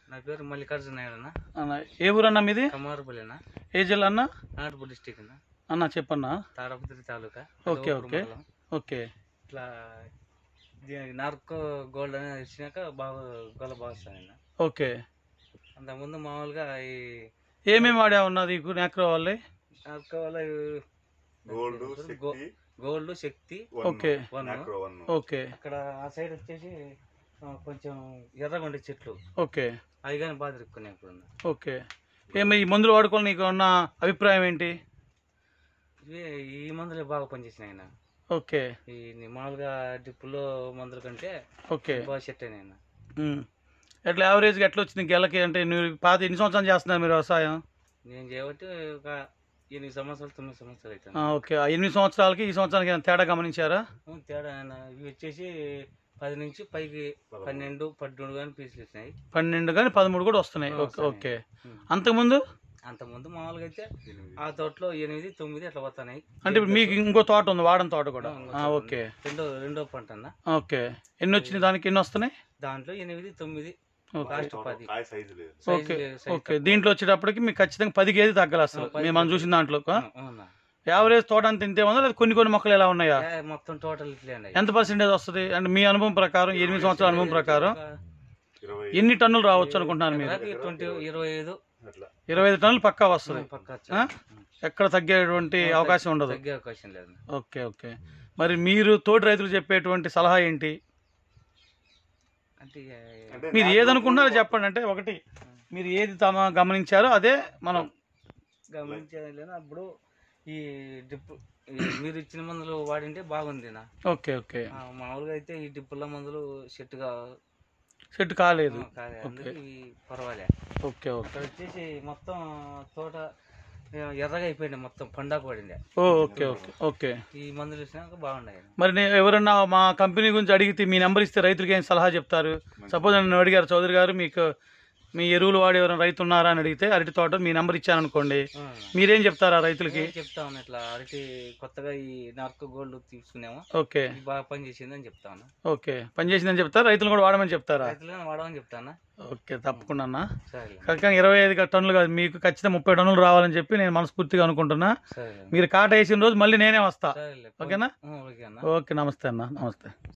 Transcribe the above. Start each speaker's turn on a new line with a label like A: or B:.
A: నా పేరు మల్లికార్జున నాయుడు అన్న
B: అన్న ఏ ఊరన్నా మీది
A: కమారుపల్లినా
B: ఏ జిల్లా అన్న
A: నాగపూర్ డిస్టిక్ అన్న
B: అన్న చెప్పన్నా
A: తాడపత్రి తాలూకా
B: ఓకే,
A: అదోపూర్
B: ఓకే.
A: మండలం.
B: ఓకే
A: ఇట్లా దీనికి నార్కో గోల్డ్ అనేది ఇచ్చినాక బాగా గొల్ల బాగా వస్తాను నేను
B: ఓకే
A: అంతకుముందు మామూలుగా ఈ
B: ఏమేమి వాడా ఉన్నది నాక్రో వాళ్ళే
A: నార్కో వల్ల
C: గోల్డ్
A: గో-
C: Shakti
A: gold Shakti
C: one
B: okay.
A: One
C: macro one
B: okay
A: అక్కడ ఆ సైడ్ వచ్చేసి ఆ, కొంచెం ఎర్రగా ఉండే చెట్లు
B: ఓకే
A: అవి కానీ బాగా తిరుక్కున్నాయి ఇప్పుడు
B: ఓకే ఏమి ఈ మందులు వాడుకోవాలి నీకు ఉన్న అభిప్రాయం ఏంటి
A: ఇవి ఈ మందులే బాగా పనిచేసినాయి ఆయన
B: ఓకే
A: ఈ ని- మామూలుగా డిప్పులో మందుల కంటే
B: ఓకే
A: బాగా సెట్ అయినాయి ఆయన
B: ఉమ్. ఎట్లా యావరేజ్గా ఎట్లా వచ్చింది గెలకి అంటే నువ్వు పాత ఎన్ని సంవత్సరాలు చేస్తున్నారు మీరు వ్యవసాయం
A: నేను చేయబట్టి ఒక ఎనిమిది సంవత్సరాలు తొమ్మిది సంవత్సరాలు
B: ఆ,
A: అవుతాను
B: ఓకే ఆ ఎనిమిది సంవత్సరాలకి ఈ సంవత్సరానికి ఏమైనా తేడా గమనించారా
A: తేడా ఆయన ఇవి వచ్చేసి పది నుంచి పైకి పన్నెండు పద్దెనిమిది కానీ పీసులు ఇచ్చినాయి
B: పన్నెండు కానీ పదమూడు కూడా వస్తున్నాయి
A: ఆ,
B: ఓకే
A: వస్తున్నాయి.
B: Okay
A: um.
B: అంతకుముందు
A: అంతకుముందు మామూలుగా అయితే ఆ తోటలో ఎనిమిది తొమ్మిది అట్లా వస్తున్నాయి
B: అంటే ఇప్పుడు మీకు ఇంకో తోట ఉంది వాడని తోట కూడా
A: ఆ, ఇంకో
B: ఆ,
A: తోట
B: ఓకే
A: రెండో రెండో పంట అన్న
B: ఓకే ఎన్ని వచ్చినాయి దానికి ఎన్ని వస్తున్నాయి
A: దాంట్లో ఎనిమిది తొమ్మిది
B: ఓకే
A: లాస్ట్ పది
C: కాయ సైజు లేదు
A: సైజు
B: ఓకే
A: లేదు, సైజు
B: ఓకే దీంట్లో వచ్చేటప్పటికి మీకు ఖచ్చితంగా పది కేజీ తగ్గాలి అసలు
A: ఆ, పది
B: మేము మనం
A: కేజీ.
B: చూసిన దాంట్లో
A: తక్కువ. అవునా
B: యావరేజ్ తోట అంత ఇంతే ఉందా లేదా కొన్ని కొన్ని మొక్కలు ఎలా ఉన్నాయా
A: ఏ, మొత్తం టోటల్ ఇట్లే అండి
B: ఎంత పర్సెంటేజ్ వస్తుంది అంటే మీ అనుభవం ప్రకారం ఎనిమిది సంవత్సరాల అనుభవం ప్రకారం
C: ఇరవై
B: ఎన్ని టన్నులు రావచ్చు అనుకుంటున్నారు మీరు
A: ట్వంటీ ఇరవై ఐదు
C: అట్లా
B: ఇరవై ఐదు టన్నులు పక్కా వస్తుంది
A: పక్క
B: ఆ? ఎక్కడ తగ్గేటువంటి అవకాశం ఉండదు
A: తగ్గే అవకాశం లేదు
B: ఓకే ఓకే మరి మీరు తోటి రైతులు చెప్పేటువంటి సలహా ఏంటి
A: అంటే
C: అంటే
B: మీరు
C: నాకు
B: ఏదనుకుంటున్నారో చెప్పండి అంటే ఒకటి మీరు ఏది తమ గమనించారో అదే మనం
A: గమనించేది లేదు అప్పుడు ఈ డిప్ ఈ మీరు ఇచ్చిన మందులు వాడింటే బాగుంది నా
B: ఓకే ఓకే
A: ఆ, మామూలుగా అయితే ఈ డిప్పుల మందులు సెట్గా
B: సెట్ కాలేదు
A: కాదు అందుకే ఇవి పర్వాలే
B: ఓకే ఓకే
A: అక్కడ వచ్చేసి మొత్తం తోట ఆ, ఎర్రగా అయిపోయింది మొత్తం పండాకు పడింది
B: ఓ ఓకే ఓకే ఓకే
A: ఈ మందులు ఇచ్చినాక బాగున్నాయి
B: మరి నేను ఎవరన్నా మా కంపెనీ గురించి అడిగితే మీ నెంబర్ ఇస్తే రైతులకి ఏం సలహా చెప్తారు సపోజ్ నన్ను అడిగారు చౌదరి గారు మీకు మీ ఎరువులు వాడి ఎవరైనా రైతు ఉన్నారా అని అడిగితే అరటి తోట మీ నెంబర్ ఇచ్చాను అనుకోండి
A: ఆ.
B: మీరేం చెప్తారా రైతులకి
A: నేను చెప్తా ఉన్నా ఇట్లా అరటి కొత్తగా ఈ నార్కో గోల్డ్ తీసుకున్నాము
B: ఓకే
A: ఇది బాగా పనిచేసింది అని చెప్తా ఉన్నా
B: ఓకే పని చేసిందని చెప్తారా రైతులు కూడా వాడమని చెప్తారా
A: రైతులను వాడమని చెప్తానా
B: ఓకే తప్పకుండా అన్న
A: సరే
B: ఖచ్చితంగా ఇరవై ఐదు టన్నులు కాదు మీకు ఖచ్చితంగా ముప్పై టన్నులు రావాలని చెప్పి నేను మనస్ఫూర్తిగా అనుకుంటున్నా
A: సరే
B: మీరు కాట వేసిన రోజు మళ్ళీ నేనే వస్తా
A: సరేలే
B: ఓకేనా
A: ఆ, ఓకే అన్న
B: ఓకే నమస్తే అన్న నమస్తే